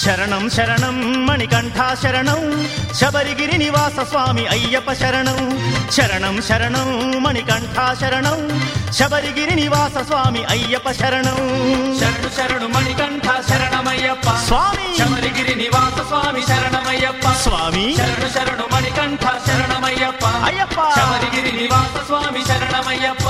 శరణం శరణం మణికంఠ శరణం శబరిగిరి నివాస స్వామి అయ్యప్ప శరణం శరణం శరణం మణికంఠ శరణం శబరిగిరి నివాస స్వామి అయ్యప్ప శరణం శరణు శరణు మణికంఠ శరణమయ్యప్ప స్వామి శబరిగిరి నివాస స్వామి శరణమయ్యప్ప స్వామి శరణు శరణు మణికంఠ శరణమయ్యప్ప అయ్యప్ప శబరిగిరి నివాస స్వామి శరణమయ్యప్ప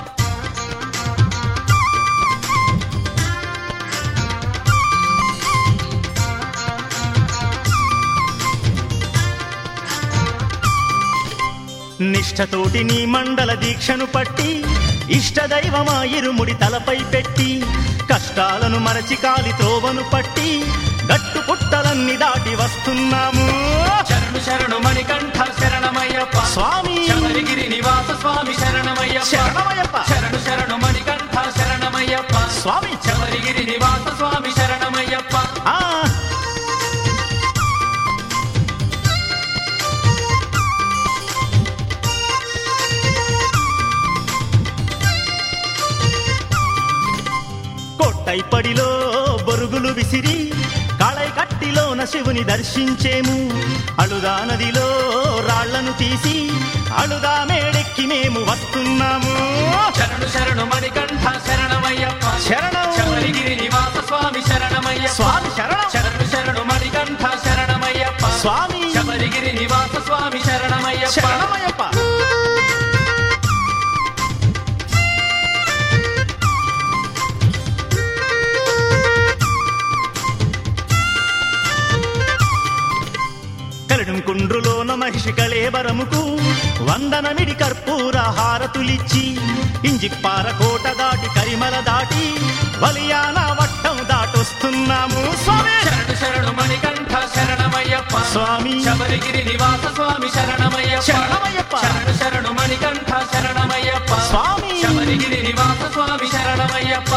నిష్ఠతోటి నీ మండల దీక్షను పట్టి ఇష్టదైవమా ఇరుముడి తలపై పెట్టి కష్టాలను మరచి కాలి త్రోవను పట్టి గట్టు పుట్టలన్నీ దాటి వస్తున్నాము శరణు శరణు మణికంఠ శరణమయ్యప్ప స్వామి శబరిగిరి నివాస స్వామి శరణమయ్యప్ప శరణమయ్యప్ప శరణు శరణు మణికంఠ శరణమయ్యప్ప స్వామి శబరిగిరి నివాస స్వామి శరణమయ్యప్ప ఆ కొట్టైపడిలో బొరుగులు విసిరి కాళై కట్టిలోన శివుని దర్శించేము అలుదా నదిలో రాళ్లను తీసి అలుదా మేడెక్కి మేము వస్తున్నాము శరణు శరణు మణికంఠ శరణమయ్యప్ప శరణం శబరిగిరి నివాస స్వామి శరణమయ్యప్ప స్వామి శరణం శరణు శరణు మణికంఠ శరణమయ్యప్ప స్వామి శబరిగిరి నివాస స్వామి శరణమయ్యప్ప శరణమయ్యప్ప కలడం కుండ్రులోన మహిషి కళేబరముకు వందనమిడి కర్పూర హారతులిచ్చి ఇంజిప్పార కోట దాటి కరిమల దాటి వలియాన వట్టం దాటొస్తున్నాము స్వామి శరణు శరణు మణికంఠ శరణమయ్యప్ప స్వామి శబరిగిరి నివాస స్వామి శరణమయ్యప్ప శరణమయ్యప్ప. శరణు శరణు మణికంఠ శరణమయ్యప్ప స్వామి శబరిగిరి నివాస స్వామి శరణమయ్యప్ప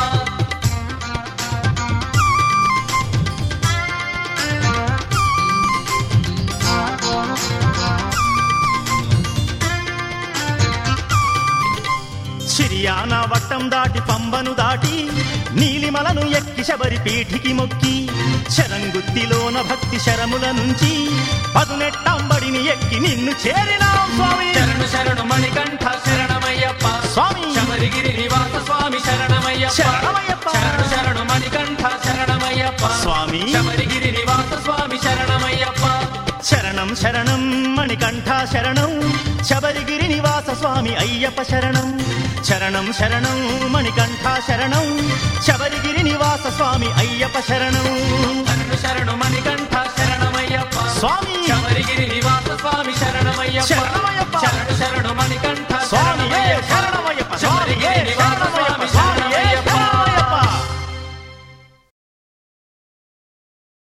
సిరియానా వట్టం దాటి పంబను దాటి నీలిమలను ఎక్కి శబరి పీఠికి మొక్కి శరంగుత్తిలోన భక్తి శరముల నుంచి పదునెట్టంబడిని ఎక్కి నిన్ను చేరినాం స్వామి శరణు శరణు మణికంఠ శరణమయ్యప్ప స్వామి శబరిగిరి నివాస స్వామి శరణమయ్యప్ప శరణమయ్యప్ప. శరణు శరణు మణికంఠ శరణమయ్యప్ప స్వామి శబరిగిరి నివాస స్వామి శరణమయ్యప్ప శరణం శరణం మణికంఠ శరణం శబరిగిరి నివాస స్వామి అయ్యప్ప శరణం శరణం శరణం మణికంఠ శరణం శబరిగిరి నివాస స్వామి అయ్యప్ప శరణం శరణు శరణు మణికంఠ శరణమయ్యప్ప స్వామి